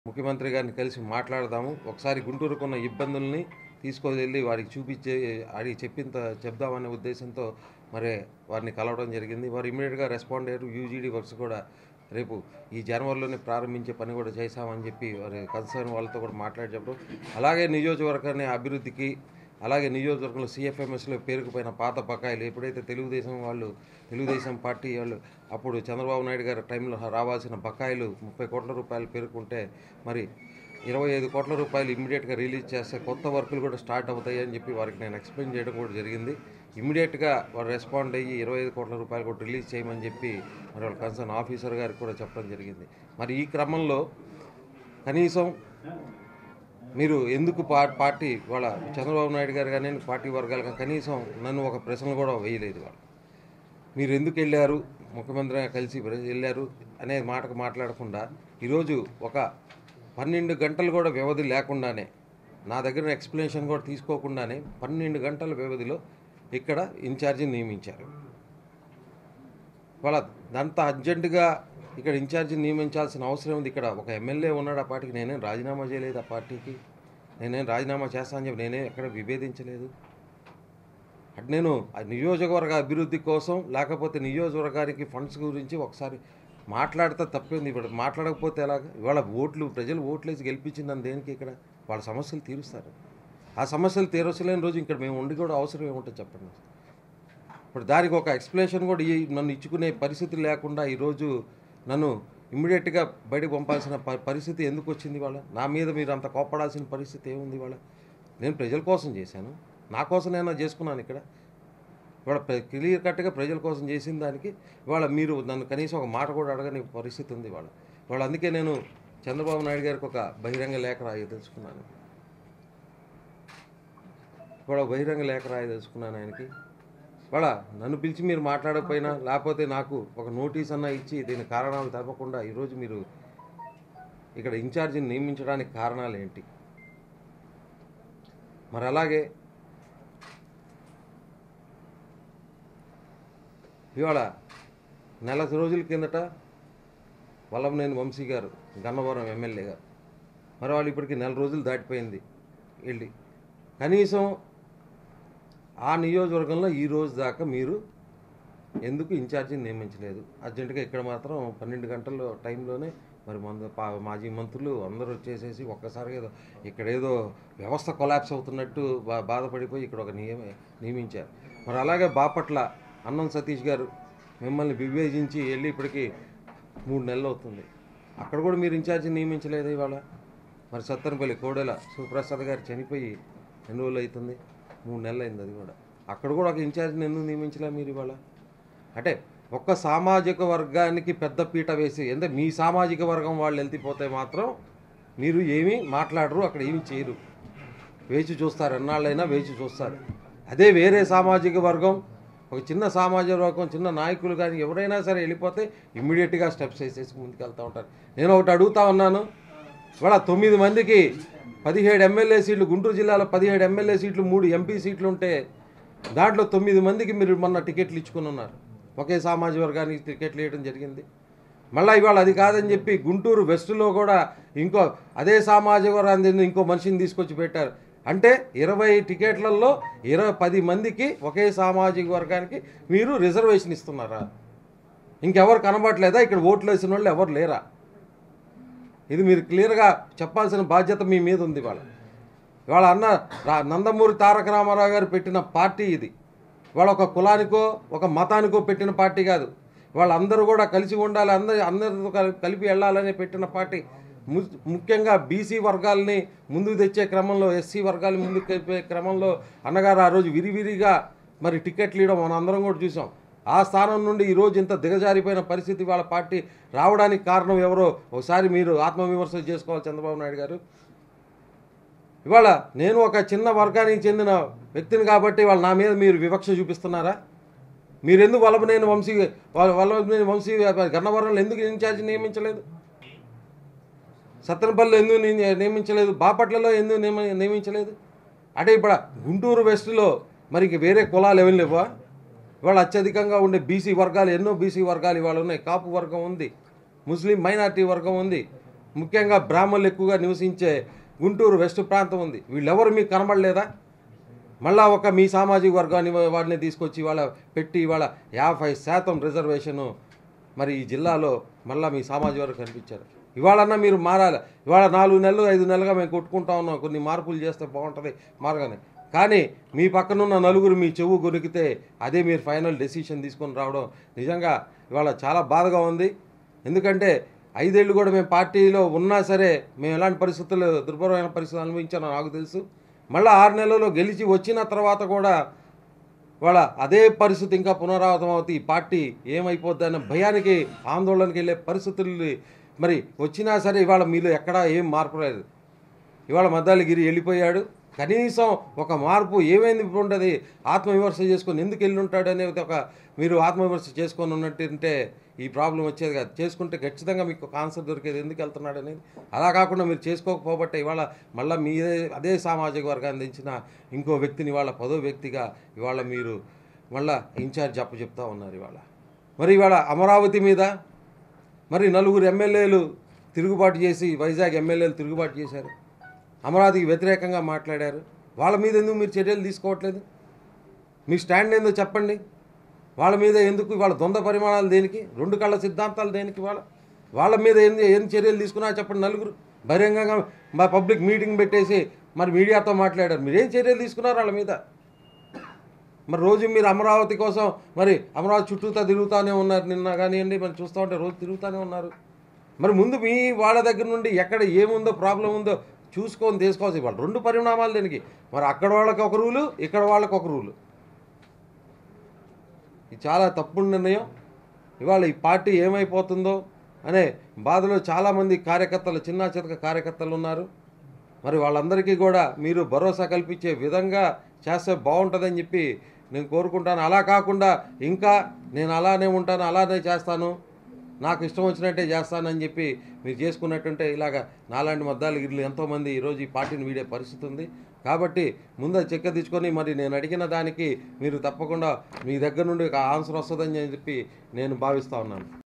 ముఖ్యమంత్రి గారిని కలిసి మాట్లాడదాము ఒకసారి గుంటూరుకున్న ఇబ్బందుల్ని తీసుకొని వారికి చూపించే వారికి చెప్పింత చెప్దామనే ఉద్దేశంతో మరి వారిని కలవడం జరిగింది వారు ఇమీడియట్గా రెస్పాండ్ అయ్యారు యూజీడీ వర్క్స్ కూడా రేపు ఈ జనవరిలోనే ప్రారంభించే పని కూడా చేశామని చెప్పి వారి కన్సర్న్ వాళ్ళతో కూడా మాట్లాడి చెప్పడం అలాగే నియోజకవర్గాన్ని అభివృద్ధికి అలాగే నియోజకవర్గంలో సిఎఫ్ఎంఎస్లో పేరుకుపోయిన పాత బకాయిలు ఎప్పుడైతే తెలుగుదేశం వాళ్ళు తెలుగుదేశం పార్టీ వాళ్ళు అప్పుడు చంద్రబాబు నాయుడు గారి టైంలో రావాల్సిన బకాయిలు ముప్పై కోట్ల రూపాయలు పేరుకుంటే మరి ఇరవై ఐదు కోట్ల రూపాయలు ఇమ్మీడియట్గా రిలీజ్ చేస్తే కొత్త వర్కులు కూడా స్టార్ట్ అవుతాయి అని చెప్పి వారికి నేను ఎక్స్ప్లెయిన్ చేయడం కూడా జరిగింది ఇమ్మీడియట్గా వారు రెస్పాండ్ అయ్యి ఇరవై ఐదు కోట్ల రూపాయలు కూడా రిలీజ్ చేయమని చెప్పి మరి వాళ్ళ కన్సర్న్ ఆఫీసర్ గారికి కూడా చెప్పడం జరిగింది మరి ఈ క్రమంలో కనీసం మీరు ఎందుకు పా పార్టీ వాళ్ళ చంద్రబాబు నాయుడు గారు కానీ పార్టీ వర్గాలు కానీ కనీసం నన్ను ఒక ప్రశ్న కూడా వేయలేదు వాళ్ళు మీరు ఎందుకు వెళ్ళారు ముఖ్యమంత్రి కలిసి ప్ర- వెళ్ళారు అనే మాటకు మాట్లాడకుండా ఈరోజు ఒక పన్నెండు గంటలు కూడా వ్యవధి లేకుండానే నా దగ్గర ఎక్స్ప్లెనేషన్ కూడా తీసుకోకుండానే పన్నెండు గంటల వ్యవధిలో ఇక్కడ ఇన్ఛార్జిని నియమించారు వాళ్ళ అంత అర్జెంటుగా ఇక్కడ ఇన్ఛార్జిని నియమించాల్సిన అవసరం ఉంది ఇక్కడ ఒక ఎమ్మెల్యే ఉన్నాడు ఆ పార్టీకి నేనేం రాజీనామా చేయలేదు ఆ పార్టీకి నేనేం రాజీనామా చేస్తానని చెప్పి నేనే ఎక్కడ విభేదించలేదు అటు నేను ఆ నియోజకవర్గ అభివృద్ధి కోసం లేకపోతే నియోజకవర్గానికి ఫండ్స్ గురించి ఒకసారి మాట్లాడితే తప్పేంది ఇప్పుడు మాట్లాడకపోతే ఎలాగ ఇవాళ ఓట్లు ప్రజలు ఓట్లేసి గెలిపించిందని దేనికి ఇక్కడ వాళ్ళ సమస్యలు తీరుస్తారు ఆ సమస్యలు తీరవసలేని రోజు ఇక్కడ మేము ఉండి కూడా అవసరం ఏముంటుంది చెప్పండి ఇప్పుడు దానికి ఒక ఎక్స్ప్లెనేషన్ కూడా ఈ నన్ను ఇచ్చుకునే పరిస్థితి లేకుండా ఈరోజు నన్ను ఇమ్మీడియట్గా బయటకు పంపాల్సిన ప- పరిస్థితి ఎందుకు వచ్చింది వాళ్ళ నా మీద మీరు అంత కోపడాల్సిన పరిస్థితి ఏముంది వాళ్ళ నేను ప్రజల కోసం చేశాను నా కోసం నేను చేసుకున్నాను ఇక్కడ ఇవాళ క్లియర్ కట్గా ప్రజల కోసం చేసిన దానికి ఇవాళ మీరు నన్ను కనీసం ఒక మాట కూడా అడగని పరిస్థితి ఉంది ఇవాళ ఇవాళ అందుకే నేను చంద్రబాబు నాయుడు గారికి ఒక బహిరంగ లేఖ రాయి తెలుసుకున్నాను ఇవాళ బహిరంగ లేఖ రాయి తెలుసుకున్నాను ఆయనకి వాళ్ళ నన్ను పిలిచి మీరు మాట్లాడకపోయినా లేకపోతే నాకు ఒక నోటీస్ అన్న ఇచ్చి దీని కారణాలు తెలపకుండా ఈరోజు మీరు ఇక్కడ ఇన్ఛార్జిని నియమించడానికి కారణాలు ఏంటి మరి అలాగే ఇవాళ నెల రోజుల కిందట వల్లభనేని వంశీ గారు గన్నవరం ఎమ్మెల్యే గారు మరి వాళ్ళు ఇప్పటికి నెల రోజులు దాటిపోయింది వెళ్ళి కనీసం ఆ నియోజకవర్గంలో ఈ రోజు దాకా మీరు ఎందుకు ఇన్ఛార్జిని నియమించలేదు అర్జెంటుగా ఇక్కడ మాత్రం పన్నెండు గంటల టైంలోనే మరి మంద పా- మాజీ మంత్రులు అందరూ వచ్చేసేసి ఒక్కసారిగా ఏదో ఇక్కడ ఏదో వ్యవస్థ కొలాప్స్ అవుతున్నట్టు బా బాధపడిపోయి ఇక్కడ ఒక నియమ నియమించారు మరి అలాగే బాపట్ల అన్నం సతీష్ గారు మిమ్మల్ని విభేజించి వెళ్ళి ఇప్పటికి మూడు నెలలు అవుతుంది అక్కడ కూడా మీరు ఇన్ఛార్జి నియమించలేదు ఇవాళ మరి సత్తనపల్లి కోడెల సుప్రసాద్ గారు చనిపోయి ఎన్ని రోజులు అవుతుంది మూడు నెలలు అయింది అది కూడా అక్కడ కూడా ఒక ఇన్ఛార్జిని ఎందుకు నియమించలే మీరు ఇవాళ అంటే ఒక్క సామాజిక వర్గానికి పెద్ద పీట వేసి అంటే మీ సామాజిక వర్గం వాళ్ళు వెళ్తిపోతే మాత్రం మీరు ఏమీ మాట్లాడరు అక్కడ ఏమీ చేయరు వేచి చూస్తారు ఎన్నాళ్ళైనా వేచి చూస్తారు అదే వేరే సామాజిక వర్గం ఒక చిన్న సామాజిక వర్గం చిన్న నాయకులు కానీ ఎవరైనా సరే వెళ్ళిపోతే ఇమ్మీడియట్గా స్టెప్స్ వేసేసి ముందుకు వెళ్తూ ఉంటారు నేను ఒకటి అడుగుతా ఉన్నాను ఇవాళ తొమ్మిది మందికి పదిహేడు ఎమ్మెల్యే సీట్లు గుంటూరు జిల్లాలో పదిహేడు ఎమ్మెల్యే సీట్లు మూడు ఎంపీ సీట్లు ఉంటే దాంట్లో తొమ్మిది మందికి మీరు మొన్న టికెట్లు ఇచ్చుకుని ఉన్నారు ఒకే సామాజిక వర్గానికి టికెట్లు ఇవ్వడం జరిగింది మళ్ళీ ఇవాళ అది కాదని చెప్పి గుంటూరు వెస్ట్లో కూడా ఇంకో అదే సామాజిక వర్గాన్ని ఇంకో మనిషిని తీసుకొచ్చి పెట్టారు అంటే ఇరవై టికెట్లలో ఇరవై పది మందికి ఒకే సామాజిక వర్గానికి మీరు రిజర్వేషన్ ఇస్తున్నారా ఇంకెవరు కనబడలేదా ఇక్కడ ఓట్లు వేసిన వాళ్ళు ఎవరు లేరా ఇది మీరు క్లియర్గా చెప్పాల్సిన బాధ్యత మీ మీద ఉంది వాళ్ళ ఇవాళ అన్న రా- నందమూరి తారక రామారావు గారు పెట్టిన పార్టీ ఇది వాళ్ళ ఒక కులానికో ఒక మతానికో పెట్టిన పార్టీ కాదు వాళ్ళందరూ కూడా కలిసి ఉండాలి అందరి అందరితో కలి- కలిపి వెళ్ళాలని పెట్టిన పార్టీ ము- ముఖ్యంగా బీసీ వర్గాల్ని ముందుకు తెచ్చే క్రమంలో ఎస్సీ వర్గాల్ని ముందుకు తెచ్చే క్రమంలో అన్నగారు ఆ రోజు విరివిరిగా మరి టికెట్లు ఇవ్వడం మనం అందరం కూడా చూసాం ఆ స్థానం నుండి ఈ రోజు ఇంత దిగజారిపోయిన పరిస్థితి వాళ్ళ పార్టీ రావడానికి కారణం ఎవరో ఒకసారి మీరు ఆత్మవిమర్శ చేసుకోవాలి చంద్రబాబు నాయుడు గారు ఇవాళ నేను ఒక చిన్న వర్గానికి చెందిన వ్యక్తిని కాబట్టి వాళ్ళ నా మీద మీరు వివక్ష చూపిస్తున్నారా మీరు ఎందుకు వల్లభనేని వంశీ వాళ్ళ- వల్లభనేని వంశీ గన్నవరంలో ఎందుకు ఇన్ఛార్జి నియమించలేదు సత్తెనపల్లిలో ఎందుకు నియ- నియమించలేదు బాపట్లలో ఎందుకు నియమ- నియమించలేదు అంటే ఇప్పుడు గుంటూరు వెస్ట్లో మరి ఇంక వేరే కులాలు ఏమీ లేవా ఇవాళ అత్యధికంగా ఉండే బీసీ వర్గాలు ఎన్నో బీసీ వర్గాలు ఇవాళ ఉన్నాయి కాపు వర్గం ఉంది ముస్లిం మైనార్టీ వర్గం ఉంది ముఖ్యంగా బ్రాహ్మణులు ఎక్కువగా నివసించే గుంటూరు వెస్ట్ ప్రాంతం ఉంది వీళ్ళెవరు మీకు కనబడలేదా మళ్ళా ఒక మీ సామాజిక వర్గాన్ని వాడిని తీసుకొచ్చి వాళ్ళ పెట్టి వాళ్ళ యాభై శాతం రిజర్వేషను మరి ఈ జిల్లాలో మళ్ళా మీ సామాజిక వర్గం కనిపించారు ఇవాళన్నా మీరు మారాలి ఇవాళ నాలుగు నెలలు ఐదు నెలలుగా మేము కొట్టుకుంటా ఉన్నాం కొన్ని మార్పులు చేస్తే బాగుంటుంది మార్గానే కానీ మీ పక్కనున్న నలుగురు మీ చెవు కొరికితే అదే మీరు ఫైనల్ డెసిషన్ తీసుకొని రావడం నిజంగా ఇవాళ చాలా బాధగా ఉంది ఎందుకంటే ఐదేళ్ళు కూడా మేము పార్టీలో ఉన్నా సరే మేము ఎలాంటి పరిస్థితులు దుర్భరమైన పరిస్థితులు అనుభవించానో నాకు తెలుసు మళ్ళీ ఆరు నెలల్లో గెలిచి వచ్చిన తర్వాత కూడా వాళ్ళ అదే పరిస్థితి ఇంకా పునరావృతం అవుతుంది ఈ పార్టీ ఏమైపోద్ది అన్న భయానికి ఆందోళనకి వెళ్ళే పరిస్థితులు మరి వచ్చినా సరే ఇవాళ మీలో ఎక్కడా ఏం మార్పు లేదు ఇవాళ మద్దాలగిరి వెళ్ళిపోయాడు కనీసం ఒక మార్పు ఏమైంది ఇప్పుడు ఉంటుంది ఆత్మవిమర్శ చేసుకొని ఎందుకు వెళ్ళి ఉంటాడు అనేది ఒక మీరు ఆత్మవిమర్శ చేసుకొని ఉన్నట్టుంటే ఈ ప్రాబ్లం వచ్చేది కాదు చేసుకుంటే ఖచ్చితంగా మీకు ఒక ఆన్సర్ దొరికేది ఎందుకు వెళ్తున్నాడు అనేది అలా కాకుండా మీరు చేసుకోకపోబట్టే ఇవాళ మళ్ళీ మీదే అదే సామాజిక వర్గాన్ని తెచ్చిన ఇంకో వ్యక్తిని ఇవాళ పదో వ్యక్తిగా ఇవాళ మీరు మళ్ళా ఇన్ఛార్జ్ అప్పు చెప్తా ఉన్నారు ఇవాళ మరి ఇవాళ అమరావతి మీద మరి నలుగురు ఎమ్మెల్యేలు తిరుగుబాటు చేసి వైజాగ్ ఎమ్మెల్యేలు తిరుగుబాటు చేశారు అమరావతికి వ్యతిరేకంగా మాట్లాడారు వాళ్ళ మీద ఎందుకు మీరు చర్యలు తీసుకోవట్లేదు మీ స్టాండ్ ఏందో చెప్పండి వాళ్ళ మీద ఎందుకు వాళ్ళ ద్వంద్వ పరిమాణాలు దేనికి రెండు కళ్ళ సిద్ధాంతాలు దేనికి వాళ్ళ వాళ్ళ మీద ఏం ఏం చర్యలు తీసుకున్నా చెప్పండి నలుగురు బహిరంగంగా మా పబ్లిక్ మీటింగ్ పెట్టేసి మరి మీడియాతో మాట్లాడారు మీరు ఏం చర్యలు తీసుకున్నారు వాళ్ళ మీద మరి రోజు మీరు అమరావతి కోసం మరి అమరావతి చుట్టూతా తిరుగుతూనే ఉన్నారు నిన్న కానివ్వండి మరి చూస్తూ ఉంటే రోజు తిరుగుతూనే ఉన్నారు మరి ముందు మీ వాళ్ళ దగ్గర నుండి ఎక్కడ ఏముందో ప్రాబ్లం ఉందో చూసుకొని తీసుకోవాల్సి ఇవాళ రెండు పరిణామాలు దీనికి మరి అక్కడ వాళ్ళకి ఒక రూలు ఇక్కడ వాళ్ళకి ఒక రూలు ఇది చాలా తప్పుడు నిర్ణయం ఇవాళ ఈ పార్టీ ఏమైపోతుందో అనే బాధలో చాలామంది కార్యకర్తలు చిన్న చితక కార్యకర్తలు ఉన్నారు మరి వాళ్ళందరికీ కూడా మీరు భరోసా కల్పించే విధంగా చేస్తే బాగుంటుందని చెప్పి నేను కోరుకుంటాను అలా కాకుండా ఇంకా నేను అలానే ఉంటాను అలానే చేస్తాను నాకు ఇష్టం వచ్చినట్టే చేస్తానని చెప్పి మీరు చేసుకున్నట్టుంటే ఇలాగ నాలాంటి మద్దాలు గిర్లు ఎంతోమంది ఈరోజు ఈ పార్టీని వీడే పరిస్థితి ఉంది కాబట్టి ముందు చెక్క తెచ్చుకొని మరి నేను అడిగిన దానికి మీరు తప్పకుండా మీ దగ్గర నుండి ఒక ఆన్సర్ వస్తుందని చెప్పి నేను భావిస్తా ఉన్నాను